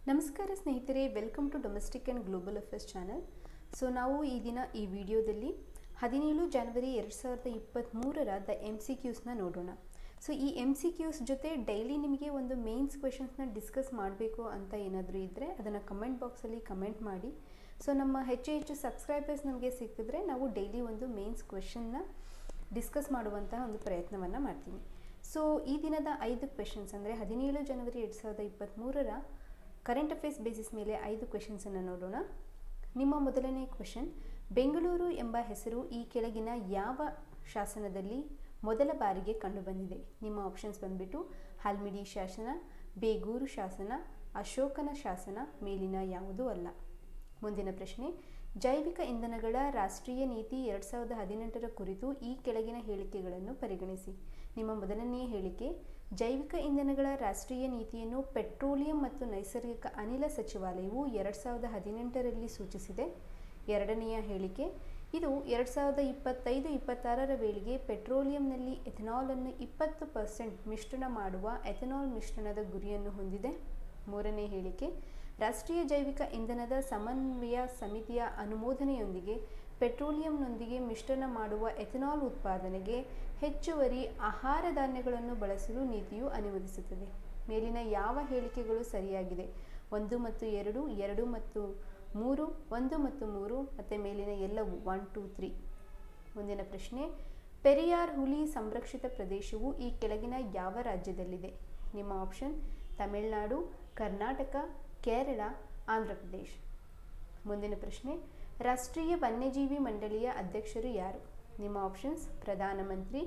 ನಮಸ್ಕಾರ ಸ್ನೇಹಿತರೆ welcome to domestic and global affairs channel so ನಾವು ಈ ದಿನ ಈ ವಿಡಿಯೋದಲ್ಲಿ ಹದಿನೇಳು ಜನವರಿ ಎರಡು ಸಾವಿರದ ಇಪ್ಪತ್ತ್ಮೂರರ ದ ಎಮ್ ಸಿ ಕ್ಯೂಸ್ನ ನೋಡೋಣ ಸೊ ಈ ಎಮ್ ಸಿ ಕ್ಯೂಸ್ ಜೊತೆ ಡೈಲಿ ನಿಮಗೆ ಒಂದು ಮೇನ್ಸ್ ಕ್ವೆಶನ್ಸ್ನ ಡಿಸ್ಕಸ್ ಮಾಡಬೇಕು ಅಂತ ಏನಾದರೂ ಇದ್ದರೆ ಅದನ್ನು ಕಮೆಂಟ್ ಬಾಕ್ಸಲ್ಲಿ ಕಮೆಂಟ್ ಮಾಡಿ ಸೊ ನಮ್ಮ ಹೆಚ್ಚು ಹೆಚ್ಚು ಸಬ್ಸ್ಕ್ರೈಬರ್ಸ್ ನಮಗೆ ಸಿಕ್ಕಿದ್ರೆ ನಾವು ಡೈಲಿ ಒಂದು ಮೇನ್ಸ್ ಕ್ವೆಶನ್ನ ಡಿಸ್ಕಸ್ ಮಾಡುವಂತಹ ಒಂದು ಪ್ರಯತ್ನವನ್ನು ಮಾಡ್ತೀನಿ ಸೊ ಈ ದಿನದ ಐದು ಕ್ವೆಶನ್ಸ್ ಅಂದರೆ ಹದಿನೇಳು ಜನವರಿ ಎರಡು ಸಾವಿರದ ಇಪ್ಪತ್ತ್ಮೂರರ ಕರೆಂಟ್ ಅಫೇರ್ಸ್ ಬೇಸಿಸ್ ಮೇಲೆ ಐದು ಕ್ವೆಶನ್ಸನ್ನು ನೋಡೋಣ ನಿಮ್ಮ ಮೊದಲನೇ ಕ್ವೆಶನ್ ಬೆಂಗಳೂರು ಎಂಬ ಹೆಸರು ಈ ಕೆಳಗಿನ ಯಾವ ಶಾಸನದಲ್ಲಿ ಮೊದಲ ಬಾರಿಗೆ ಕಂಡುಬಂದಿದೆ ನಿಮ್ಮ ಆಪ್ಷನ್ಸ್ ಬಂದ್ಬಿಟ್ಟು ಹಲ್ಮಿಡಿ ಶಾಸನ ಬೇಗೂರು ಶಾಸನ ಅಶೋಕನ ಶಾಸನ ಮೇಲಿನ ಯಾವುದೂ ಅಲ್ಲ ಮುಂದಿನ ಪ್ರಶ್ನೆ ಜೈವಿಕ ಇಂಧನಗಳ ರಾಷ್ಟ್ರೀಯ ನೀತಿ ಎರಡು ಸಾವಿರದ ಹದಿನೆಂಟರ ಕುರಿತು ಈ ಕೆಳಗಿನ ಹೇಳಿಕೆಗಳನ್ನು ಪರಿಗಣಿಸಿ ನಿಮ್ಮ ಮೊದಲನೆಯ ಹೇಳಿಕೆ ಜೈವಿಕ ಇಂಧನಗಳ ರಾಷ್ಟ್ರೀಯ ನೀತಿಯನ್ನು ಪೆಟ್ರೋಲಿಯಂ ಮತ್ತು ನೈಸರ್ಗಿಕ ಅನಿಲ ಸಚಿವಾಲಯವು ಎರಡು ಸಾವಿರದ ಹದಿನೆಂಟರಲ್ಲಿ ಸೂಚಿಸಿದೆ ಎರಡನೆಯ ಹೇಳಿಕೆ ಇದು ಎರಡು ಸಾವಿರದ ಇಪ್ಪತ್ತೈದು ಇಪ್ಪತ್ತಾರರ ವೇಳೆಗೆ ಪೆಟ್ರೋಲಿಯಂನಲ್ಲಿ ಎಥೆನಾಲನ್ನು ಇಪ್ಪತ್ತು ಪರ್ಸೆಂಟ್ ಮಿಶ್ರಣ ಮಾಡುವ ಎಥೆನಾಲ್ ಮಿಶ್ರಣದ ಗುರಿಯನ್ನು ಹೊಂದಿದೆ ಮೂರನೇ ಹೇಳಿಕೆ ರಾಷ್ಟ್ರೀಯ ಜೈವಿಕ ಇಂಧನದ ಸಮನ್ವಯ ಸಮಿತಿಯ ಅನುಮೋದನೆಯೊಂದಿಗೆ ಪೆಟ್ರೋಲಿಯಂನೊಂದಿಗೆ ಮಿಶ್ರಣ ಮಾಡುವ ಎಥೆನಾಲ್ ಉತ್ಪಾದನೆಗೆ ಹೆಚ್ಚುವರಿ ಆಹಾರ ಧಾನ್ಯಗಳನ್ನು ಬಳಸಲು ನೀತಿಯು ಅನುಮತಿಸುತ್ತದೆ ಮೇಲಿನ ಯಾವ ಹೇಳಿಕೆಗಳು ಸರಿಯಾಗಿದೆ ಒಂದು ಮತ್ತು ಎರಡು ಎರಡು ಮತ್ತು ಮೂರು ಒಂದು ಮತ್ತು ಮೂರು ಮತ್ತು ಮೇಲಿನ ಎಲ್ಲವು ಒನ್ ಟೂ ತ್ರೀ ಮುಂದಿನ ಪ್ರಶ್ನೆ ಪೆರಿಯಾರ್ ಹುಲಿ ಸಂರಕ್ಷಿತ ಪ್ರದೇಶವು ಈ ಕೆಳಗಿನ ಯಾವ ರಾಜ್ಯದಲ್ಲಿದೆ ನಿಮ್ಮ ಆಪ್ಷನ್ ತಮಿಳುನಾಡು ಕರ್ನಾಟಕ ಕೇರಳ ಆಂಧ್ರ ಪ್ರದೇಶ್ ಮುಂದಿನ ಪ್ರಶ್ನೆ ರಾಷ್ಟ್ರೀಯ ವನ್ಯಜೀವಿ ಮಂಡಳಿಯ ಅಧ್ಯಕ್ಷರು ಯಾರು ನಿಮ್ಮ ಆಪ್ಷನ್ಸ್ ಪ್ರಧಾನಮಂತ್ರಿ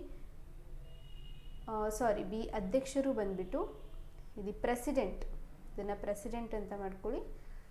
ಸಾರಿ ಬಿ ಅಧ್ಯಕ್ಷರು ಬಂದ್ಬಿಟ್ಟು ಇದು ಪ್ರೆಸಿಡೆಂಟ್ ಇದನ್ನು ಪ್ರೆಸಿಡೆಂಟ್ ಅಂತ ಮಾಡ್ಕೊಳ್ಳಿ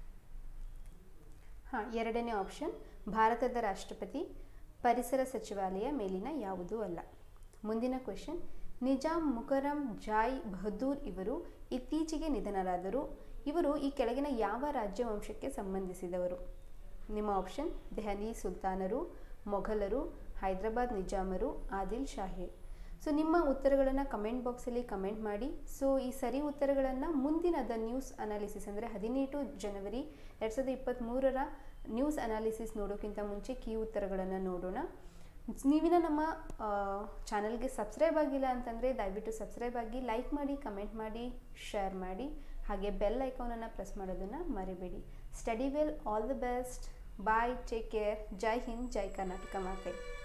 ಹಾಂ ಎರಡನೇ ಆಪ್ಷನ್ ಭಾರತದ ರಾಷ್ಟ್ರಪತಿ ಪರಿಸರ ಸಚಿವಾಲಯ ಮೇಲಿನ ಯಾವುದೂ ಅಲ್ಲ ಮುಂದಿನ ಕ್ವೆಶನ್ ನಿಜಾಮ್ ಮುಕರಂ ಜಾಯ್ ಬಹದ್ದೂರ್ ಇವರು ಇತ್ತೀಚೆಗೆ ನಿಧನರಾದರು ಇವರು ಈ ಕೆಳಗಿನ ಯಾವ ರಾಜ್ಯವಂಶಕ್ಕೆ ಸಂಬಂಧಿಸಿದವರು ನಿಮ್ಮ ಆಪ್ಷನ್ ದೆಹಲಿ ಸುಲ್ತಾನರು ಮೊಘಲರು ಹೈದರಾಬಾದ್ ನಿಜಾಮರು ಆದಿಲ್ ಶಾಹಿ ಸೊ ನಿಮ್ಮ ಉತ್ತರಗಳನ್ನು ಕಮೆಂಟ್ ಬಾಕ್ಸಲ್ಲಿ ಕಮೆಂಟ್ ಮಾಡಿ ಸೊ ಈ ಸರಿ ಉತ್ತರಗಳನ್ನು ಮುಂದಿನದ ನ್ಯೂಸ್ ಅನಾಲಿಸಿಸ್ ಅಂದರೆ ಹದಿನೆಂಟು ಜನವರಿ ಎರಡು ಸಾವಿರದ ಇಪ್ಪತ್ತ್ಮೂರರ ನ್ಯೂಸ್ ಅನಾಲಿಸಿಸ್ ನೋಡೋಕ್ಕಿಂತ ಮುಂಚೆ ಕೀ ಉತ್ತರಗಳನ್ನು ನೋಡೋಣ ನೀವಿನ ನಮ್ಮ ಚಾನಲ್ಗೆ ಸಬ್ಸ್ಕ್ರೈಬ್ ಆಗಿಲ್ಲ ಅಂತಂದರೆ ದಯವಿಟ್ಟು ಸಬ್ಸ್ಕ್ರೈಬ್ ಆಗಿ ಲೈಕ್ ಮಾಡಿ ಕಮೆಂಟ್ ಮಾಡಿ ಶೇರ್ ಮಾಡಿ ಹಾಗೆ ಬೆಲ್ ಐಕಾನನ್ನು ಪ್ರೆಸ್ ಮಾಡೋದನ್ನು ಮರಿಬೇಡಿ study well all the best bye take care Jai Hind Jai Karnataka ಮಾತೆ